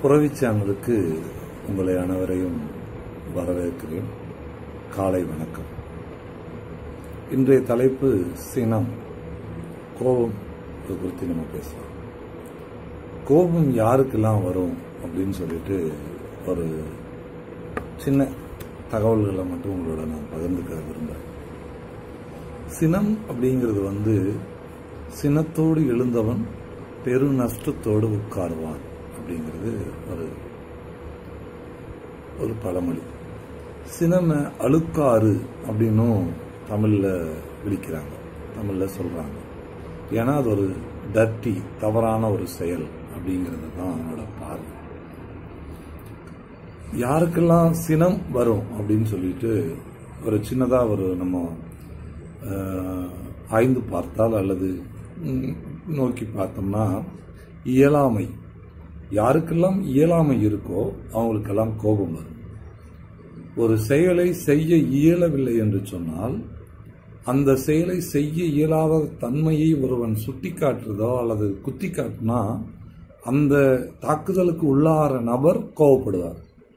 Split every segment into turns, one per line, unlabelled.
புறவி சேனலுக்கு உங்களை அனைவரையும் வரவேற்கிறேன் காலை வணக்கம் இன்றைய தலைப்பு சினம் கோபம் இது குறித்து நம்ம பேசலாம் கோபம் யாருக்கெல்லாம் வரும் அப்படின்னு சொல்லிட்டு ஒரு சின்ன தகவல்களை மட்டும் உங்களோட நான் பகிர்ந்துக்க விரும்புகிறேன் சினம் அப்படிங்கிறது வந்து சினத்தோடு எழுந்தவன் பெரு நஷ்டத்தோடு உட்காருவான் அப்படிங்கிறது ஒரு ஒரு பழமொழி சினம அழுக்காறு அப்படின்னும் தமிழில் விழிக்கிறாங்க தமிழில் சொல்கிறாங்க ஏன்னா அது ஒரு டர்ட்டி தவறான ஒரு செயல் அப்படிங்கிறது தான் அவனோட பார்வை யாருக்கெல்லாம் சினம் வரும் அப்படின்னு சொல்லிட்டு ஒரு சின்னதாக ஒரு நம்ம அஹ், ஆய்ந்து பார்த்தால் அல்லது ம், நோக்கி பார்த்தோம்னா இயலாமை யாருக்கெல்லாம் இயலாமை இருக்கோ அவங்களுக்கெல்லாம் கோபம் வரும் ஒரு செயலை செய்ய இயலவில்லை என்று சொன்னால் அந்த செயலை செய்ய இயலாத தன்மையை ஒருவன் சுட்டிக்காட்டுறதோ அல்லது குத்தி காட்டினா அந்த தாக்குதலுக்கு உள்ளாகிற நபர் கோவப்படுவார்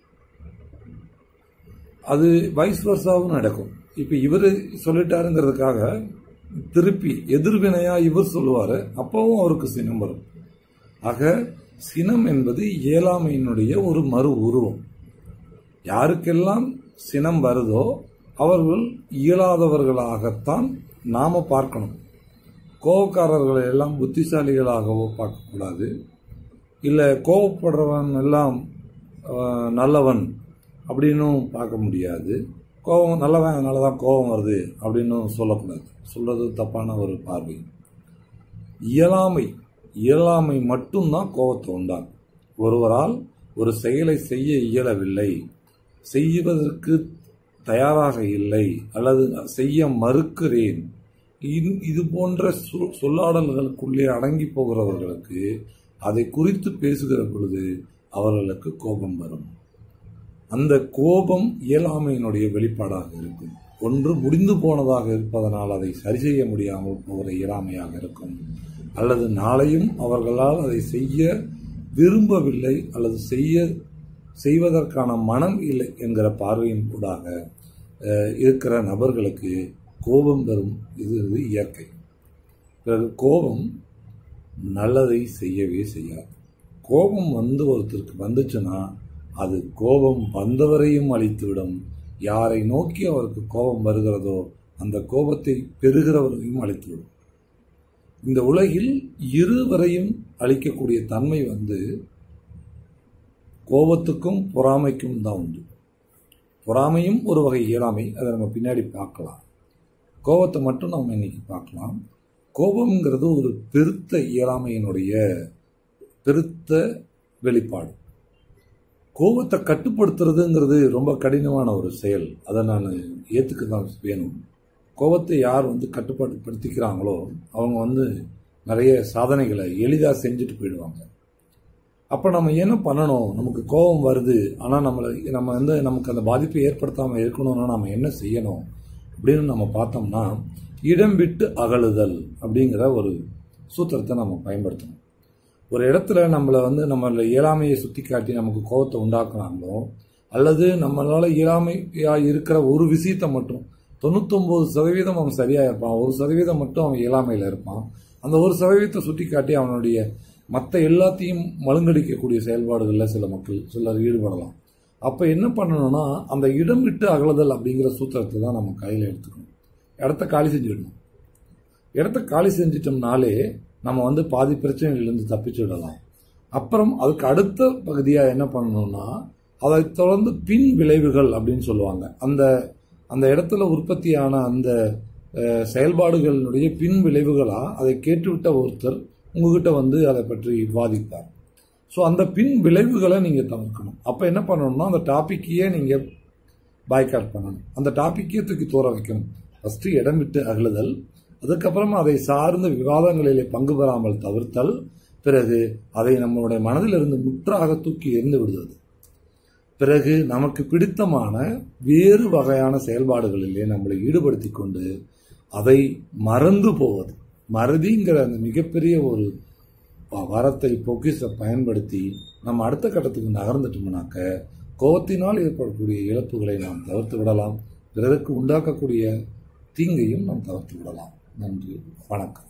அது வைஸ் வர்சாவும் நடக்கும் இப்ப இவர் சொல்லிட்டாருங்கிறதுக்காக திருப்பி எதிர்வினையா இவர் சொல்லுவாரு அப்பவும் அவருக்கு சினம் வரும் ஆக சினம் என்பது இயலாமையினுடைய ஒரு மறு உருவம் யாருக்கெல்லாம் சினம் வருதோ அவர்கள் இயலாதவர்களாகத்தான் நாம பார்க்கணும் கோபக்காரர்களை எல்லாம் புத்திசாலிகளாகவோ பார்க்கக்கூடாது இல்லை கோபப்படுறவன் எல்லாம் அஹ், நல்லவன் அப்படின்னும் பார்க்க முடியாது கோபம் நல்லவன் அதனால தான் கோபம் வருது அப்படின்னும் சொல்லக்கூடாது சொல்றது தப்பான ஒரு பார்வை இயலாமை இயலாமை மட்டும்தான் கோபத்தை உண்டாகும் ஒருவரால் ஒரு செயலை செய்ய இயலவில்லை செய்வதற்கு தயாராக இல்லை அல்லது செய்ய மறுக்கிறேன் இது- இது போன்ற சொ- சொல்லாடல்களுக்குள்ளே அடங்கி போகிறவர்களுக்கு அதை குறித்து பேசுகிற பொழுது அவர்களுக்கு கோபம் வரும் அந்த கோபம் இயலாமையினுடைய வெளிப்பாடாக இருக்கும் ஒன்று முடிந்து போனதாக இருப்பதனால் அதை சரி செய்ய முடியாமல் போகிற இயலாமையாக இருக்கும் அல்லது நாளையும் அவர்களால் அதை செய்ய விரும்பவில்லை அல்லது செய்ய செய்வதற்கான மனம் இல்லை என்கிற பார்வையின் கூடாக அஹ், இருக்கிற நபர்களுக்கு கோபம் வரும் இது இது இயற்கை பிறகு கோபம் நல்லதை செய்யவே செய்யாது கோபம் வந்து ஒருத்தருக்கு வந்துச்சுன்னா அது கோபம் வந்தவரையும் அழித்துவிடும் யாரை நோக்கி அவருக்கு கோபம் வருகிறதோ அந்த கோபத்தை பெறுகிறவரையும் அழித்துவிடும் இந்த உலகில் இருவரையும் அழிக்கக்கூடிய தன்மை வந்து கோபத்துக்கும் பொறாமைக்கும் தான் உண்டு பொறாமையும் ஒரு வகை இயலாமை அதை நம்ம பின்னாடி பார்க்கலாம் கோபத்தை மட்டும் நம்ம இன்னைக்கு பார்க்கலாம் கோபம்ங்கிறது ஒரு பெருத்த இயலாமையினுடைய பெருத்த வெளிப்பாடு கோபத்தை கட்டுப்படுத்துறதுங்கிறது ரொம்ப கடினமான ஒரு செயல் அதை நான் ஏற்றுக்க தான் வேணும் கோபத்தை யார் வந்து கட்டுப்பாட்டுப்படுத்திக்கிறாங்களோ அவங்க வந்து நிறைய சாதனைகளை எளிதாக செஞ்சுட்டு போயிடுவாங்க அப்போ நம்ம என்ன பண்ணணும் நமக்கு கோபம் வருது ஆனால் நம்மளை நம்ம வந்து நமக்கு அந்த பாதிப்பை ஏற்படுத்தாமல் இருக்கணும்னா நம்ம என்ன செய்யணும் அப்படின்னு நம்ம பார்த்தோம்னா இடம் விட்டு அகலுதல் அப்படிங்கிற ஒரு சூத்திரத்தை நம்ம பயன்படுத்தணும் ஒரு இடத்துல நம்மளை வந்து நம்மள இயலாமையை சுட்டி காட்டி நமக்கு கோபத்தை உண்டாக்குறாங்களோ அல்லது நம்மளால இயலாமையா இருக்கிற ஒரு விஷயத்தை மட்டும் தொண்ணூத்தொன்பது சதவீதம் அவன் சரியா இருப்பான் ஒரு சதவீதம் மட்டும் அவன் இயலாமையில இருப்பான் அந்த ஒரு சதவீதத்தை சுட்டி காட்டி அவனுடைய மற்ற எல்லாத்தையும் மழுங்கடிக்கக்கூடிய செயல்பாடுகளில் சில மக்கள் சிலர் ஈடுபடலாம் அப்போ என்ன பண்ணணும்னா அந்த இடம் விட்டு அகலுதல் அப்படிங்கிற சூத்திரத்தை தான் நம்ம கையில் எடுத்துக்கணும் இடத்த காலி செஞ்சிடணும் இடத்த காலி செஞ்சிட்டோம்னாலே நம்ம வந்து பாதி பிரச்சனைகளிலிருந்து தப்பிச்சுடலாம் அப்புறம் அதுக்கு அடுத்த பகுதியாக என்ன பண்ணணும்னா அதை தொடர்ந்து பின் விளைவுகள் அப்படின்னு சொல்லுவாங்க அந்த அந்த இடத்துல உற்பத்தியான அந்த அஹ், செயல்பாடுகளினுடைய பின் விளைவுகளா அதை கேட்டுவிட்ட ஒருத்தர் உங்ககிட்ட வந்து அதை பற்றி விவாதிப்பார் ஸோ அந்த பின் விளைவுகளை நீங்கள் தவிர்க்கணும் அப்போ என்ன பண்ணணும்னா அந்த டாப்பிக்கையே நீங்கள் பாய்காட் பண்ணணும் அந்த டாப்பிக்கே தூக்கி தூர வைக்கணும் ஃபர்ஸ்ட் இடம் விட்டு அகலுதல் அதுக்கப்புறமா அதை சார்ந்த விவாதங்களிலே பங்கு பெறாமல் தவிர்த்தல் பிறகு அதை நம்மளுடைய மனதிலிருந்து முற்றாக தூக்கி எறிந்து விடுவது பிறகு நமக்கு பிடித்தமான வேறு வகையான செயல்பாடுகளிலே நம்மளை ஈடுபடுத்தி கொண்டு அதை மறந்து போவது மறதிங்கிற அந்த மிகப்பெரிய ஒரு ப- வரத்தை பொக்கிஷ பயன்படுத்தி நம்ம அடுத்த கட்டத்துக்கு நகர்ந்துட்டோம்னாக்க கோபத்தினால் ஏற்படக்கூடிய இழப்புகளை நாம் தவிர்த்து விடலாம் பிறருக்கு உண்டாக்கக்கூடிய தீங்கையும் நாம் தவிர்த்து விடலாம் நன்றி வணக்கம்